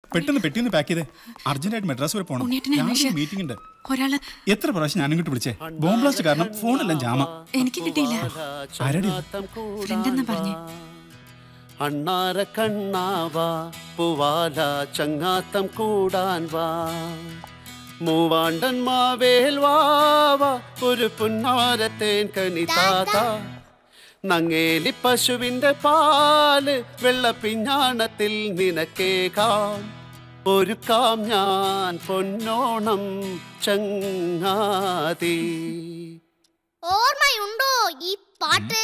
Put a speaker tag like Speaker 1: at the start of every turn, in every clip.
Speaker 1: പെട്ടെന്ന് പെട്ടിന്ന് പാക്ക് ചെയ്തേ അർജന്റായിട്ട് മദ്രാസ് വരെ പോകണം
Speaker 2: ഉണ്ണിയേട്ടനെ
Speaker 1: രാവിലെ
Speaker 2: അന്വേഷിച്ച-
Speaker 1: മീറ്റിംഗ് ഉണ്ട്
Speaker 2: ഒരാള്
Speaker 1: എത്ര പ്രാവശ്യം ഞാൻ ഇങ്ങോട്ട് വിളിച്ചേ ബോംബ് ബ്ലാസ്റ്റ് കാരണം ഫോണെല്ലാം ജാമ
Speaker 2: എനിക്ക് കിട്ടിയില്ല
Speaker 1: ആരടി
Speaker 2: ഫ്രണ്ട് എന്നാ പറഞ്ഞേ
Speaker 3: അണ്ണാര കണ്ണാവാ പൂവാല ചങ്ങാത്തം കൂടാൻ വാ മൂവാണ്ടൻ മാവേൽ വാവാ ഒരു പുന്നാരത്തേൻ കനി താത നങ്ങേലി പശുവിന്റെ പാല് വെള്ളപ്പിഞ്ഞാണത്തിൽ നിനക്കേകാം ഒരുക്കാം ഞാൻ പൊന്നോണം ചങ്ങാതി
Speaker 4: ഓർമ്മയുണ്ടോ ഈ പാട്ട്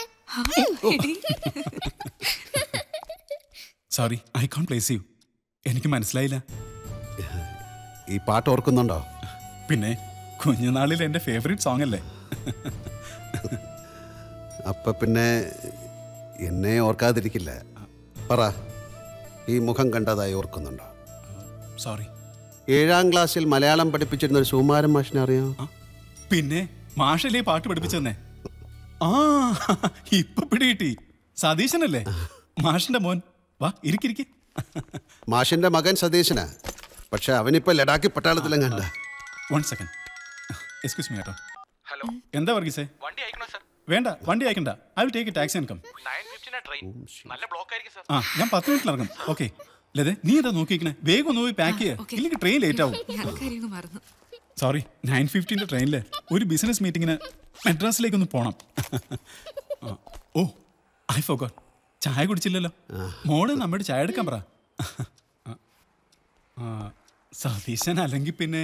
Speaker 1: sorry I can place you എനിക്ക് മനസ്സിലായില്ല
Speaker 3: ഈ പാട്ട് ഓർക്കുന്നുണ്ടോ
Speaker 1: പിന്നെ കുഞ്ഞുനാളിൽ എൻ്റെ ഫേവറേറ്റ് സോങ് അല്ലേ
Speaker 3: അപ്പൊ പിന്നെ എന്നെ ഓർക്കാതിരിക്കില്ല പറ ഈ മുഖം കണ്ടതായി ഓർക്കുന്നുണ്ടോ
Speaker 1: സോറി
Speaker 3: ഏഴാം ക്ലാസ്സിൽ മലയാളം പഠിപ്പിച്ചിരുന്ന ഒരു സുകുമാരൻ മാഷിനെ അറിയാം
Speaker 1: പിന്നെ മാഷല്ലേ പാട്ട് പഠിപ്പിച്ചെന്നേ ആ ഇപ്പൊ പിടികിട്ടി സതീശനല്ലേ മാഷിന്റെ മോൻ വാ ഇരിക്കിരിക്കി
Speaker 3: മാഷിന്റെ മകൻ സതീശനാ പക്ഷെ അവനിപ്പോ ലഡാക്കി പട്ടാളത്തിലും കണ്ട
Speaker 1: വൺ സെക്കൻഡ് എക്സ്ക്യൂസ് മീ കേട്ടോ
Speaker 5: ഹലോ
Speaker 1: എന്താ വർഗീസേ
Speaker 5: വണ്ടി അയക്കണോ സർ
Speaker 1: വേണ്ട വണ്ടി അയക്കണ്ട ഐ വിൽ ടേക്ക് ടാക്സി ഇൻകം
Speaker 5: നയൻ ഫിഫ്റ്റിനാ ട്രെയിൻ നല്ല ബ്ലോക്ക് ആയിരിക്കും സർ
Speaker 1: ആ ഞാൻ പത്ത് മിനിറ്റിൽ ഇറങ്ങും ഓക്കെ ലതേ നീ എന്താ നോക്കിക്കണേ വേഗം ഒന്ന് പോയി പാക്ക്
Speaker 2: okay.
Speaker 1: ചെയ്യുക ഇല്ലെങ്കിൽ ട്രെയിൻ ലേറ്റ് ആവും
Speaker 2: ഞാൻ കാര്യമൊന്നും മറന്നു
Speaker 1: സോറി നയൻ ഫിഫ്റ്റീൻ്റെ ട്രെയിനിൽ ഒരു ബിസിനസ് മീറ്റിങ്ങിന് മെഡ്രാസിലേക്ക് ഒന്ന് പോണം ആ, ഓ ഐ ഫോഗോട്ട് ചായ കുടിച്ചില്ലല്ലോ മോള് നമ്മുടെ ചായ എടുക്കാൻ പറ ആ, ആ, സതീശൻ അല്ലെങ്കിൽ പിന്നെ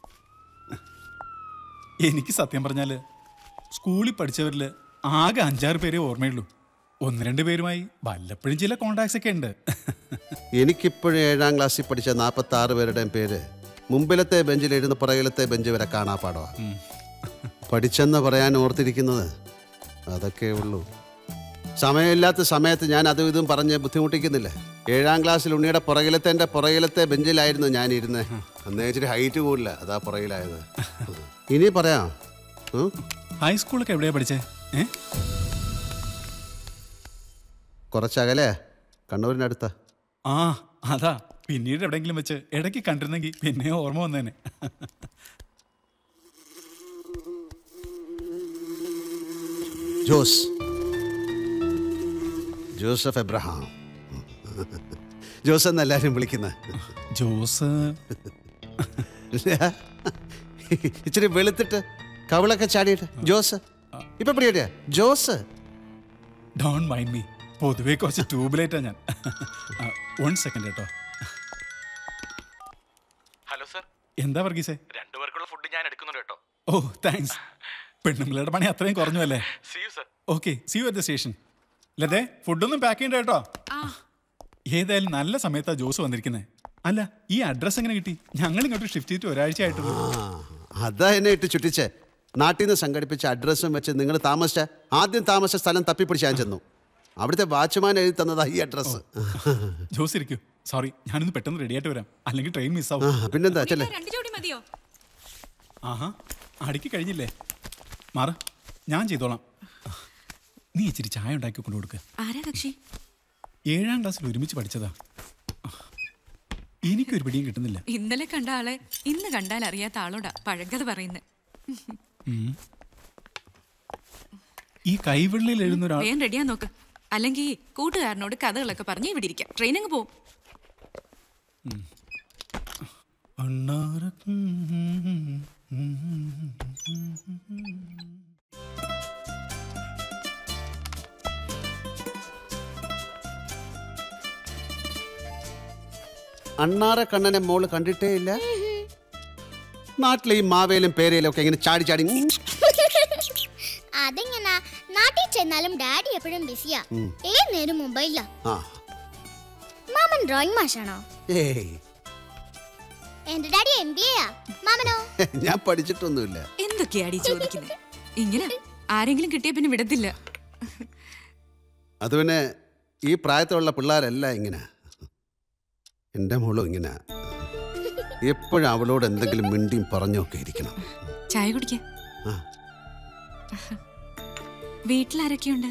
Speaker 1: എനിക്ക് സത്യം പറഞ്ഞാൽ സ്കൂളിൽ പഠിച്ചവരിൽ ആകെ അഞ്ചാറ് പേരേ ഓർമ്മയുള്ളൂ ഒന്ന് രണ്ട് പേരുമായി വല്ലപ്പോഴും ചില കോണ്ടാക്ട്സ് ഒക്കെ ഉണ്ട്
Speaker 3: എനിക്കിപ്പോഴും ഏഴാം ക്ലാസ്സിൽ പഠിച്ച നാൽപ്പത്തി ആറ് പേരുടെയും പേര് മുമ്പിലത്തെ ബെഞ്ചിൽ എഴുതുന്ന പുറകിലത്തെ ബെഞ്ച് വരെ കാണാ പാടവാ പഠിച്ചെന്ന് പറയാൻ ഓർത്തിരിക്കുന്നത് അതൊക്കെ ഉള്ളൂ സമയമില്ലാത്ത സമയത്ത് ഞാൻ അതും ഇതും പറഞ്ഞ് ബുദ്ധിമുട്ടിക്കുന്നില്ല ഏഴാം ക്ലാസ്സിൽ ഉണ്ണിയുടെ പുറകിലത്തെ എൻ്റെ പുറകിലത്തെ ബെഞ്ചിലായിരുന്നു ഞാൻ ഇരുന്നത് അന്നേ ഇച്ചിരി ഹൈറ്റ് കൂടില്ല അതാ പുറകിലായത് ഇനി പറയാം ഉം?
Speaker 1: ഹൈസ്കൂളൊക്കെ എവിടെയാ പഠിച്ചേ ഏ
Speaker 3: കുറച്ചകലെ കണ്ണൂരിനടുത്ത
Speaker 1: ആ അതാ പിന്നീട് എവിടെയെങ്കിലും വെച്ച് ഇടയ്ക്ക് കണ്ടിരുന്നെങ്കിൽ പിന്നെ ഓർമ്മ വന്നേനെ
Speaker 3: ജോസ് ജോസഫ് എബ്രഹാം ജോസ് എന്ന് എല്ലാവരും വിളിക്കുന്നത്
Speaker 1: ജോസ്
Speaker 3: ഇച്ചിരി വെളുത്തിട്ട് കവിളൊക്കെ ചാടിയിട്ട് ജോസ് ഇപ്പൊ പിടിയടിയാ ജോസ്
Speaker 1: ഡോൺ മൈൻഡ് മീ പൊതുവേ കുറച്ച് ട്യൂബ്ലൈറ്റാ ഞാൻ വൺ സെക്കൻഡ് കേട്ടോ
Speaker 5: ഹലോ സർ
Speaker 1: എന്താ വർഗീസേ
Speaker 5: രണ്ടുപേർക്കുള്ള ഫുഡ് ഞാൻ എടുക്കുന്നുണ്ട് കേട്ടോ
Speaker 1: ഓ താങ്ക്സ് പെണ്ണുങ്ങളുടെ പണി അത്രയും കുറഞ്ഞു
Speaker 5: see you sir
Speaker 1: okay see you at the station ലതേ ഫുഡൊന്നും പാക്ക് ചെയ്യണ്ട കേട്ടോ ഏതായാലും നല്ല സമയത്താ ജോസ് വന്നിരിക്കുന്നത് അല്ല ഈ അഡ്രസ്സ് എങ്ങനെ കിട്ടി ഞങ്ങൾ ഇങ്ങോട്ട് ഷിഫ്റ്റ് ചെയ്തിട്ട് ഒരാഴ്ച ആയിട്ടുള്ളൂ
Speaker 3: ആ അതാ എന്നെ ഇട്ട് ചുറ്റിച്ച് നാട്ടിൽ നിന്ന് സംഘടിപ്പിച്ച അഡ്രസ്സും വെച്ച് നിങ്ങൾ താമസിച്ച ആദ്യം താമസിച്ച സ്ഥലം തപ്പിപ്പിടിച്ച് ഞാൻ ചെന്നു അവിടുത്തെ വാച്ച്മാൻ എഴുതി തന്നതാ ഈ അഡ്രസ്സ്
Speaker 1: ജോസ് ഇരിക്കൂ സോറി ഞാനൊന്ന് പെട്ടെന്ന് റെഡി ആയിട്ട് വരാം അല്ലെങ്കിൽ ട്രെയിൻ
Speaker 3: ആ
Speaker 1: മിസ്സാവും
Speaker 3: പിന്നെന്താ ചെല്ലേ
Speaker 2: രണ്ട് ജോഡി മതിയോ
Speaker 1: ആഹാ അടുക്കി കഴിഞ്ഞില്ലേ മാറ ഞാൻ ചെയ്തോളാം നീ ഇച്ചിരി ചായ ഉണ്ടാക്കി കൊണ്ടു കൊടുക്ക്
Speaker 2: ആരാ കക്ഷി
Speaker 1: ഏഴാം ക്ലാസ്സിൽ ഒരുമിച്ച് പഠിച്ചതാ എനിക്കൊരു പിടിയും കിട്ടുന്നില്ല
Speaker 2: ഇന്നലെ കണ്ട ആളെ ഇന്ന് കണ്ടാൽ അറിയാത്ത ആളോടാ പഴങ്കഥ പറയുന്നത്
Speaker 1: ഈ കൈവെള്ളിൽ എഴുതുന്ന ഒരാൾ
Speaker 2: വേഗം റെഡിയാ നോക്ക് അല്ലെങ്കിൽ കൂട്ടുകാരനോട് കഥകളൊക്കെ പറഞ്ഞ് ഇവിടെ ഇരിക്കാം ട്രെയിൻ അങ്ങ് പോവും
Speaker 1: അണ്ണാര
Speaker 3: അണ്ണാറ കണ്ണനെ മോള് കണ്ടിട്ടേ ഇല്ല നാട്ടിലെ ഈ മാവേലും പേരയിലും ഒക്കെ ഇങ്ങനെ ചാടി ചാടി ഉം.
Speaker 4: അതെങ്ങനാ നാട്ടിൽ ചെന്നാലും ഡാഡി എപ്പോഴും ബിസിയാ ഏത് നേരം മൊബൈലിലാ
Speaker 3: ആ
Speaker 4: മാമൻ ഡ്രോയിങ് മാഷാണോ
Speaker 3: ഏയ്
Speaker 4: എന്റെ ഡാഡി എം ബി എയാ മാമനോ
Speaker 3: ഞാൻ പഠിച്ചിട്ടൊന്നുമില്ല
Speaker 2: എന്തൊക്കെയാടി ചോദിക്കുന്നത് ഇങ്ങനെ ആരെങ്കിലും കിട്ടിയ പിന്നെ വിടത്തില്ല
Speaker 3: അത് പിന്നെ ഈ പ്രായത്തിലുള്ള പിള്ളേരെല്ലാം ഇങ്ങനെ എൻ്റെ മോളും ഇങ്ങനെ എപ്പോഴും അവളോട് എന്തെങ്കിലും മിണ്ടിയും പറഞ്ഞൊക്കെ ഇരിക്കണം
Speaker 2: ചായ കുടിക്ക
Speaker 3: ആ.
Speaker 2: വീട്ടിലാരൊക്കെയുണ്ട്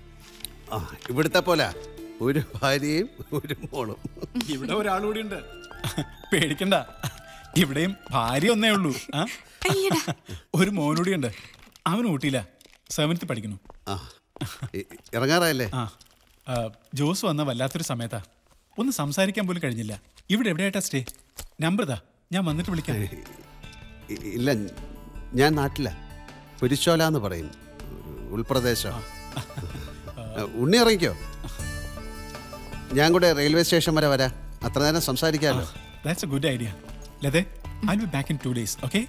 Speaker 3: ആ ഇവിടുത്തെ പോലെ ഒരു ഭാര്യയും ഒരു മോളും
Speaker 1: ഇവിടെ ഒരാൾ കൂടി ഉണ്ട് പേടിക്കണ്ട ഇവിടെയും ഭാര്യ ഒന്നേ ഉള്ളൂ ആ
Speaker 2: അയ്യടാ
Speaker 1: ഒരു മോനൂടിയുണ്ട് അവൻ ഊട്ടിയില്ല സെവൻത്ത് പഠിക്കുന്നു
Speaker 3: ആ ഇ- ഇറങ്ങാറായല്ലേ
Speaker 1: ആ ആ, ജോസ് വന്ന വല്ലാത്തൊരു സമയത്താ ഒന്ന് സംസാരിക്കാൻ പോലും കഴിഞ്ഞില്ല ഇവിടെ എവിടെയായിട്ടാ സ്റ്റേ നമ്പർ ഇതാ ഞാൻ വന്നിട്ട് വിളിക്കാം
Speaker 3: ഇ- ഇല്ല ഞാൻ നാട്ടില പുരിശോല എന്ന് പറയും ഉൾപ്രദേശം ഉണ്ണി ഇറങ്ങിക്കോ ഞാൻ കൂടെ റെയിൽവേ സ്റ്റേഷൻ വരെ വരാം അത്ര നേരം സംസാരിക്കാമല്ലോ
Speaker 1: ദാറ്റ്സ് എ ഗുഡ് ഐഡിയ ലതേ I be back in two days okay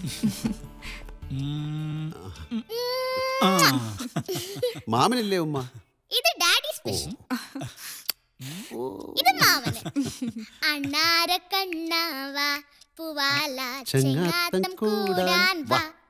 Speaker 3: മാമനില്ലേ ഉമ്മ
Speaker 4: ഇത് ഡാഡി സ്പെഷ്യൽ ഇത് മാവന് അണ്ണാര കണ്ണാവ പൂവാല
Speaker 3: ചെങ്ങാത്തം
Speaker 4: ചെങ്ങാത്തം
Speaker 3: കൂടാൻ
Speaker 4: കൂടാൻ
Speaker 3: വാ.
Speaker 4: വാ